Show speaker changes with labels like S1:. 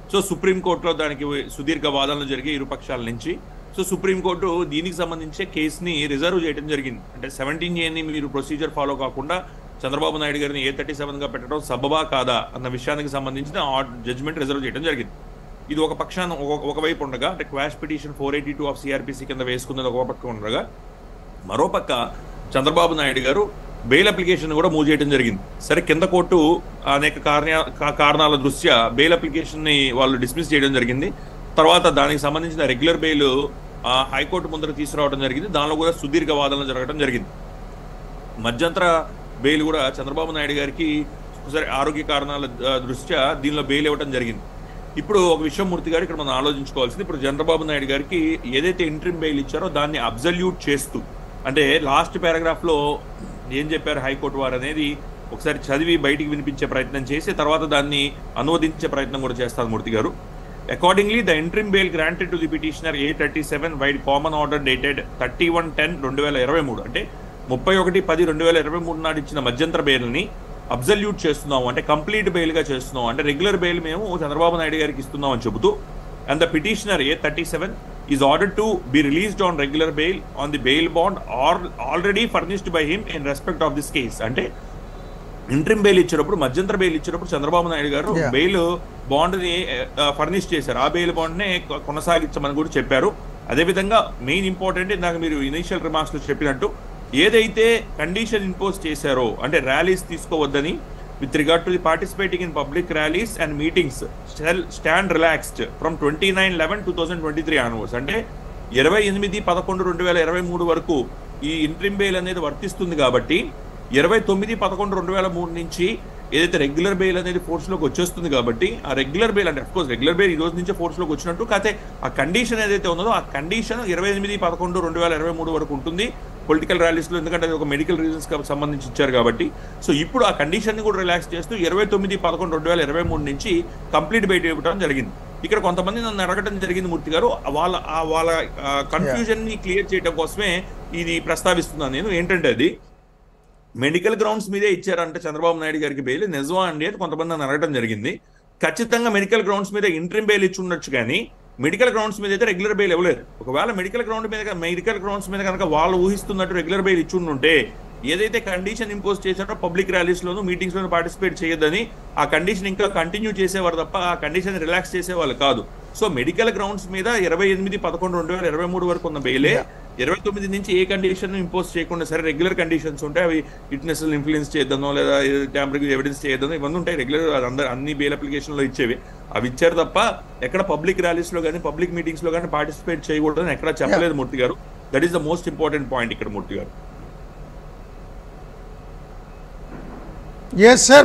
S1: So సుప్రీంకోర్టులో దానికి సుదీర్ఘ వాదనలు జరిగే ఇరు పక్షాల నుంచి సో సుప్రీంకోర్టు దీనికి సంబంధించే కేసుని రిజర్వ్ చేయడం జరిగింది అంటే సెవెంటీన్ ఏని మీరు ప్రొసీజర్ ఫాలో కాకుండా చంద్రబాబు నాయుడు గారిని ఏ థర్టీ సెవెన్ గా పెట్టడం సబబా కాదా అన్న విషయానికి సంబంధించిన జడ్జ్మెంట్ రిజర్వ్ చేయడం జరిగింది ఇది ఒక పక్షాన ఒక- ఒకవైపు ఉండగా అంటే quash petition four eighty two of CrPC కింద వేసుకున్నది ఒక పక్క ఉండగా మరోపక్క చంద్రబాబు నాయుడు గారు బెయిల్ అప్లికేషన్ కూడా మూవ్ చేయడం జరిగింది సరే కింద కోర్టు అనేక కారణ కా- కారణాల దృష్ట్యా బెయిల్ అప్లికేషన్ ని వాళ్ళు డిస్మిస్ చేయడం జరిగింది తర్వాత దానికి సంబంధించిన రెగ్యులర్ బెయిల్ హైకోర్టు ముందర తీసుకురావడం జరిగింది దానిలో కూడా సుదీర్ఘ వాదనలు జరగడం జరిగింది మధ్యంతర బెయిల్ కూడా చంద్రబాబు నాయుడు గారికి సరే ఆరోగ్య కారణాల ఆ, దృష్ట్యా దీనిలో బెయిల్ ఇవ్వడం జరిగింది ఇప్పుడు ఒక విషయం మూర్తి గారు ఇక్కడ మనం ఆలోచించుకోవాల్సింది ఇప్పుడు చంద్రబాబు నాయుడు గారికి ఏదైతే ఇంట్రీమ్ బెయిల్ ఇచ్చారో దాన్ని అబ్జల్యూట్ చేస్తూ అంటే లాస్ట్ పారాగ్రాఫ్ లో ఏం చెప్పారు హైకోర్టు వారు అనేది ఒకసారి చదివి బయటికి వినిపించే ప్రయత్నం చేసి తర్వాత దాన్ని అనువదించే ప్రయత్నం కూడా చేస్తారు మూర్తి గారు accordingly the interim bail granted to the petitioner A thirty seven vide common order dated thirty one ten రెండు వేల ఇరవై మూడు అంటే ముప్పై ఒకటి పది రెండు వేల ఇరవై మూడు నాడు ఇచ్చిన మధ్యంతర బెయిల్ని అబ్జల్యూట్ చేస్తున్నాం అంటే కంప్లీట్ బెయిల్ గా చేస్తున్నాం అంటే రెగ్యులర్ బెయిల్ మేము చంద్రబాబు నాయుడు గారికి ఇస్తున్నాం అని చెబుతూ and the petitioner A thirty seven is order to be released on regular bail on the bail bond are already furnished by him in respect of this case అంటే interim bail ఇచ్చినప్పుడు మధ్యంతర bail ఇచ్చినప్పుడు చంద్రబాబు నాయుడు గారు
S2: Yeah.
S1: Bail bond ని furnish చేశారు ఆ bail bond నే కొ- కొనసాగించమని కూడా చెప్పారు అదేవిధంగా మెయిన్ ఇంపార్టెంట్ ఇందాక మీరు ఇనిషియల్ రిమార్క్స్ లో చెప్పినట్టు ఏదైతే కండిషన్ ఇంపోజ్ చేశారో అంటే ర్యాలీస్ తీసుకోవద్దని with regard to the participating in public rallies and meetings stand relaxed from twenty nine eleven two thousand twenty three onwards అంటే ఇరవై ఎనిమిది పదకొండు రెండు వేల ఇరవై మూడు వరకు ఈ ఇంట్రిమ్ బెయిల్ అనేది వర్తిస్తుంది కాబట్టి ఇరవై తొమ్మిది పదకొండు రెండు వేల మూడు నుంచి ఏదైతే రెగ్యులర్ బెయిల్ అనేది ఫోర్స్ లోకి వచ్చేస్తుంది కాబట్టి ఆ రెగ్యులర్ బెయిల్ అంటే కోర్స్ రెగ్యులర్ బెయిల్ ఈ రోజు నుంచే ఫోర్స్ లోకి వచ్చినట్టు కాకపోతే ఆ కండిషన్ ఏదైతే ఉన్నదో ఆ కండిషన్ ఇరవై ఎనిమిది పదకొండు రెండు వేల ఇరవై మూడు వరకు ఉంటుంది పొలిటికల్ ర్యాలీస్ లో ఎందుకంటే అది ఒక మెడికల్ రీజన్స్ సంబంధించి ఇచ్చారు కాబట్టి సో ఇప్పుడు ఆ కండిషన్ ని కూడా రిలాక్స్ చేస్తూ ఇరవై తొమ్మిది పదకొండు రెండు వేల ఇరవై మూడు నుంచి కంప్లీట్ బయట ఇవ్వడం జరిగింది ఇక్కడ కొంతమంది నన్ను అడగడం జరిగింది మూర్తి గారు వాళ్ళ ఆ వాళ్ళ కన్ఫ్యూజన్ ని క్లియర్ చేయడం కోసమే ఇది ప్రస్తావిస్తున్నాను నేను ఏంటంటే అది మెడికల్ గ్రౌండ్స్ మీదే ఇచ్చారంటే చంద్రబాబు నాయుడు గారికి బెయిల్ నిజమా అండి అని కొంతమంది నన్ను అడగడం జరిగింది ఖచ్చితంగా మెడికల్ గ్రౌండ్స్ మీద ఇంట్రీమ్ బెయిల్ ఇచ్చి ఉండొచ్చు కానీ మెడికల్ గ్రౌండ్స్ మీద అయితే రెగ్యులర్ బెయిల్ ఇవ్వలేదు ఒకవేళ మెడికల్ గ్రౌండ్ మీద మెడికల్ గ్రౌండ్స్ మీద కనుక వాళ్ళు ఊహిస్తున్నట్టు రెగ్యులర్ బెయిల్ ఇచ్చి ఉంటే ఏదైతే కండిషన్ ఇంపోజ్ చేశారో పబ్లిక్ ర్యాలీస్ లోను మీటింగ్స్ లోను పార్టిసిపేట్ చేయొద్దని ఆ కండిషన్ ఇంకా కంటిన్యూ చేసేవారు తప్ప ఆ కండిషన్ రిలాక్స్ చేసేవాళ్ళు కాదు సో మెడికల్ గ్రౌండ్స్ మీద ఇరవై ఎనిమిది పదకొండు రెండు వేల ఇరవై మూడు వరకు ఉన్న బెయిలే ఇరవై తొమ్మిది నుంచి ఏ కండిషన్ ఇంపోజ్ చేయకుండా సరే రెగ్యులర్ కండిషన్స్ ఉంటాయి అవి విట్నెస్ ఇన్ఫ్లుయెన్స్ చేయొద్దనో లేదా ట్యాంపరింగ్ ఎవిడెన్స్ చేయొద్దనో ఇవన్నీ ఉంటాయి రెగ్యులర్ అందరు అన్ని బెయిల్ అప్లికేషన్ లో ఇచ్చేవి అవి ఇచ్చారు తప్ప ఎక్కడ పబ్లిక్ ర్యాలీస్ లో కానీ పబ్లిక్ మీటింగ్స్ లో కానీ పార్టిసిపేట్ చేయకూడదని ఎక్కడ చెప్పలేదు మూర్తి గారు that is the most important point ఇక్కడ మూర్తి గారు
S2: ఎస్ సార్